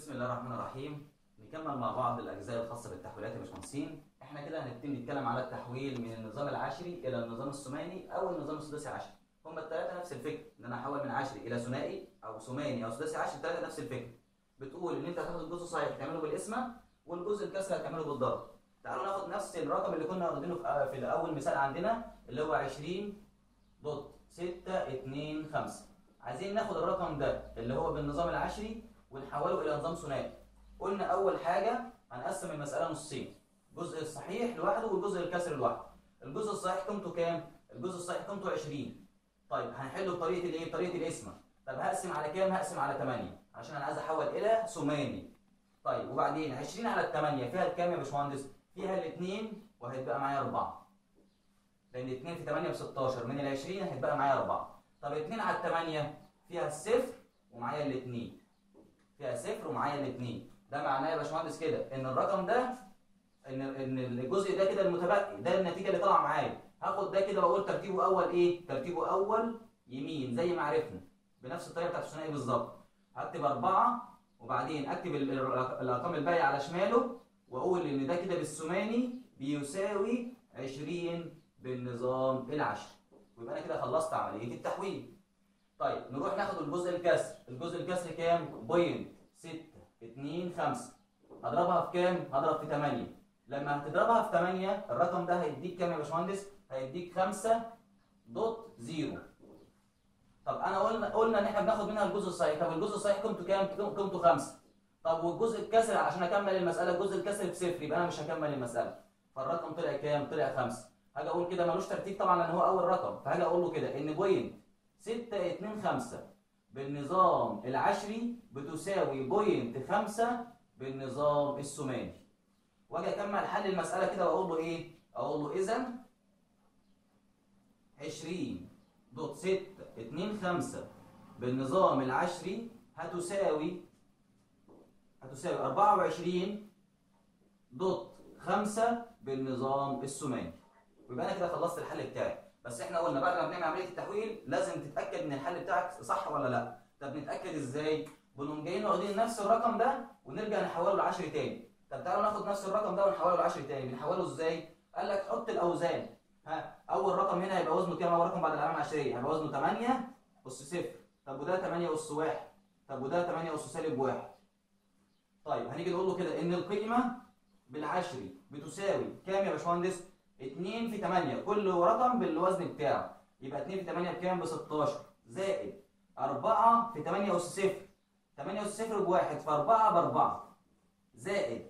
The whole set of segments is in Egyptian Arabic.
بسم الله الرحمن الرحيم نكمل مع بعض الاجزاء الخاصه بالتحويلات يا باشمهندسين احنا كده هنبتدي نتكلم على التحويل من النظام العشري الى النظام الثماني او النظام السداسي عشري هما الثلاثه نفس الفكره ان انا احول من عشري الى ثنائي او ثماني او سداسي عشري الثلاثه نفس الفكره بتقول ان انت هتاخد الجزء الصحيح تعمله بالقسمه والجزء الكسر هتعمله بالضرب تعالوا ناخد نفس الرقم اللي كنا واخدينه في في اول مثال عندنا اللي هو 20 دوت 6 2 5 عايزين ناخد الرقم ده اللي هو بالنظام العشري ونحوله الى نظام ثنائي قلنا اول حاجه هنقسم المساله نصين الجزء الصحيح لوحده والجزء الكسر لوحده الجزء الصحيح قيمته كام الجزء الصحيح قيمته 20 طيب هنحله بطريقه الايه بطريقه القسمه طب هقسم على كام هقسم على 8 عشان انا عايز احول الى ثماني طيب وبعدين 20 على 8 فيها الكام يا باشمهندس فيها الاثنين وهيتبقى معايا 4 لان 2 في 8 ب 16 من ال 20 هيتبقى معايا 4 طب 2 على 8 فيها الصفر ومعايا الاثنين فيها صفر ومعايا الاثنين ده معناه يا باشمهندس كده ان الرقم ده ان ان الجزء ده كده المتبقي ده النتيجه اللي طالعه معايا هاخد ده كده واقول ترتيبه اول ايه ترتيبه اول يمين زي ما عرفنا بنفس الطريقه بتاعت الثنائي بالظبط هكتب أربعة وبعدين اكتب ال- ال- الارقام الباقيه على شماله واقول ان ده كده بالثماني بيساوي 20 بالنظام العشري ويبقى انا كده خلصت عمليه التحويل طيب نروح ناخد الجزء الكسر الجزء الكسر كام بوينت 6 2 5 هضربها في كام هضرب في 8 لما هتضربها في 8 الرقم ده هيديك كام يا باشمهندس هيديك 5 دوت 0 طب انا قلنا قلنا ان احنا بناخد منها الجزء الصحيح طب الجزء الصحيح قيمته كام قيمته 5 طب والجزء الكسر عشان اكمل المساله الجزء الكسر بصفر يبقى انا مش هكمل المساله فالرقم طلع كام طلع 5 هاجي اقول كده ملوش ترتيب طبعا لان هو اول رقم فهاجي اقول له كده ان بوينت 6 2 5 بالنظام العشري بتساوي بوينت 5 بالنظام الثماني واجي اكمل حل المساله كده واقول له ايه اقول له اذا 20 دوت 6 2 5 بالنظام العشري هتساوي هتساوي 24 دوت 5 بالنظام الثماني ويبقى انا كده خلصت الحل بتاعي بس احنا قلنا بعد ما بنعمل عمليه التحويل لازم تتاكد ان الحل بتاعك صح ولا لا طب نتاكد ازاي بنقوم جايين واخدين نفس الرقم ده ونرجع نحوله لعشري تاني طب تعالوا ناخد نفس الرقم ده ونحوله لعشري تاني بنحوله ازاي قال لك حط الاوزان ها اول رقم هنا هيبقى وزنه كام اول رقم بعد العلامه العشريه هيبقى وزنه 8 اس صفر طب وده 8 اس 1 طب وده 8 اس سالب 1 طيب هنيجي نقول له كده ان القيمه بالعشري بتساوي كام يا باشمهندس 2 في 8 كل رقم بالوزن بتاعه يبقى 2 في 8 بكام ب 16 زائد 4 في 8 اس صفر 8 اس صفر بواحد ف 4 ب 4 زائد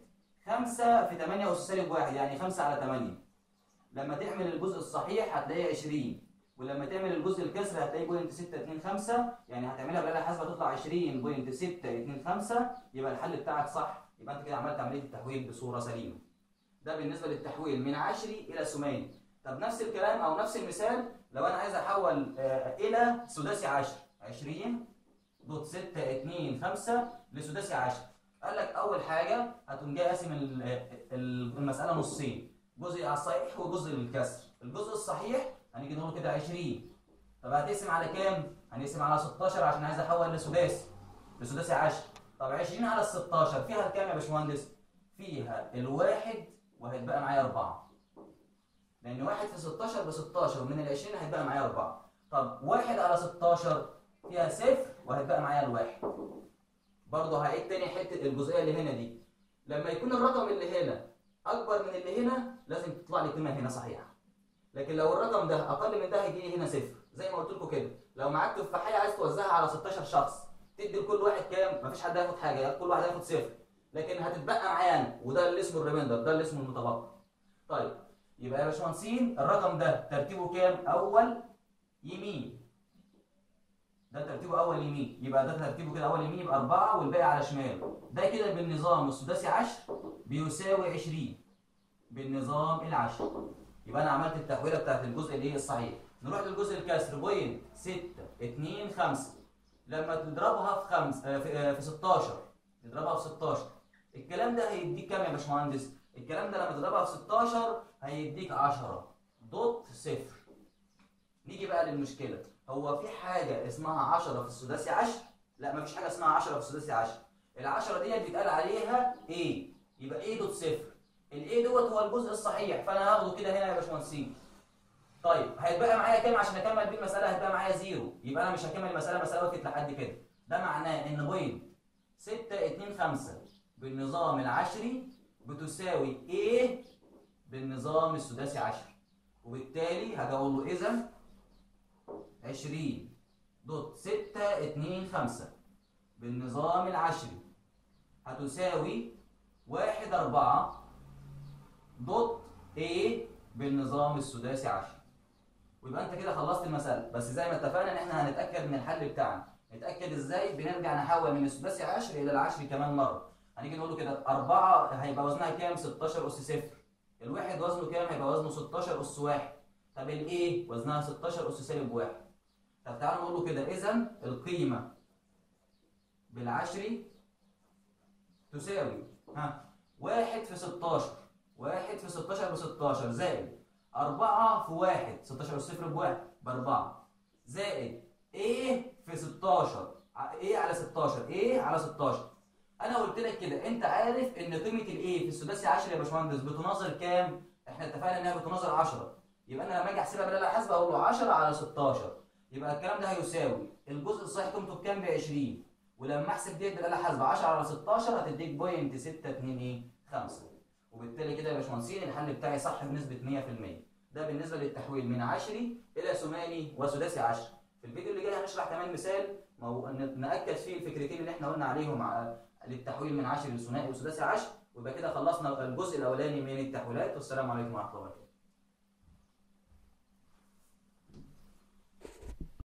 5 في 8 اس سالب 1 يعني 5 على 8 لما تعمل الجزء الصحيح هتلاقيه 20 ولما تعمل الجزء الكسر هتلاقيه بوينت 6 2 5 يعني هتعملها بالآلة الحاسبة تطلع 20 بوينت 6 2 5 يبقى الحل بتاعك صح يبقى انت كده عملت عملية التحويل بصورة سليمة ده بالنسبة للتحويل من عشري إلى ثماني طب نفس الكلام أو نفس المثال لو أنا عايز أحول آه، إلى سداسي عشر 20 دوت 6 2 5 لسداسي عشر قال لك أول حاجة هتقوم جاي قاسم ال- ال- المسألة نصين جزء على الصحيح وجزء للكسر الجزء الصحيح هنيجي نقول كده 20 طب هتقسم على كام؟ هنقسم على 16 عشان عايز احول لسداسي لسداسي 10 طب 20 على ال 16 فيها كام يا باشمهندس؟ فيها الواحد وهيتبقى معايا 4 لان واحد في 16 ب 16 ومن ال 20 هيتبقى معايا 4 طب واحد على 16 فيها صفر وهيتبقى معايا الواحد برضه هعيد تاني حته الجزئيه اللي هنا دي لما يكون الرقم اللي هنا اكبر من اللي هنا لازم تطلع لي قيمه هنا صحيحه لكن لو الرقم ده اقل من ده هيجي لي هنا صفر زي ما قلت لكم كده لو معاك تفاحيه عايز توزعها على 16 شخص تدي لكل واحد كام مفيش حد هياخد حاجه كل واحد هياخد صفر لكن هتتبقى معايا انا وده اللي اسمه الريميندر ده اللي اسمه المتبقي طيب يبقى يا باشمهندسين الرقم ده ترتيبه كام اول يمين ده ترتيبه اول يمين يبقى ده ترتيبه كده اول يمين يبقى 4 والباقي على شمال ده كده بالنظام السداسي 10 بيساوي 20 بالنظام العشري يبقى انا عملت التحويله بتاعت الجزء اللي هي الصحيح نروح للجزء الكسر بوينت 6 2 5 لما تضربها في 5 في, آه، في 16 تضربها في 16 الكلام ده هيديك كام يا باشمهندس الكلام ده لما تضربها في 16 هيديك 10 دوت صفر نيجي بقى للمشكله هو في حاجه اسمها 10 في السداسي 10 لا مفيش حاجه اسمها 10 في السداسي 10 ال10 ديت بيتقال عليها A يبقى A دوت صفر الاي دوت هو الجزء الصحيح فانا هاخده كده هنا يا باشمهندسين طيب هيتبقى معايا كام عشان اكمل بيه المساله هيتبقى معايا زيرو يبقى انا مش هكمل المساله مساله وقفت لحد كده ده معناه ان بوينت 625 بالنظام العشري بتساوي A بالنظام السداسي عشري وبالتالي هاجي اقول له اذا 20 دوت 625 بالنظام العشري هتساوي واحد أربعة دوت A بالنظام السداسي عشري ويبقى انت كده خلصت المسألة بس زي ما اتفقنا ان احنا هنتأكد من الحل بتاعنا نتأكد ازاي بنرجع نحول من السداسي عشري الى العشري كمان مرة هنيجي نقول له كده أربعة هيبقى وزنها كام 16 أس صفر الواحد وزنه كام هيبقى وزنه 16 أس واحد طب الايه وزنها 16 أس سالب واحد طب تعالوا نقول له كده إذا القيمة بالعشري تساوي ها واحد في 16 واحد في 16 ب 16 زائد 4 في 1 16 أس صفر بواحد بأربعة زائد ايه في 16 ايه على 16 ايه على 16 انا قلت لك كده انت عارف ان قيمه الايه في السداسي 10 يا باشمهندس بتناظر كام احنا اتفقنا انها بتناظر 10 يبقى انا لما اجي احسبها بالاله الحاسبه اقول له 10 على 16 يبقى الكلام ده هيساوي الجزء الصحيح قيمته بكام ب 20 ولما احسب ديت بالاله الحاسبه 10 على 16 هتديك بوينت 6 2 ايه 5 وبالتالي كده يا باشمهندسين الحل بتاعي صح بنسبه 100% ده بالنسبه للتحويل من عشري الى ثماني وسداسي 10 في الفيديو اللي جاي هنشرح كمان مثال مو... ناكد فيه الفكرتين اللي احنا قلنا عليهم على للتحويل من عشري لثنائي وسداسي 10 ويبقى كده خلصنا الجزء الاولاني من التحويلات والسلام عليكم ورحمه الله وبركاته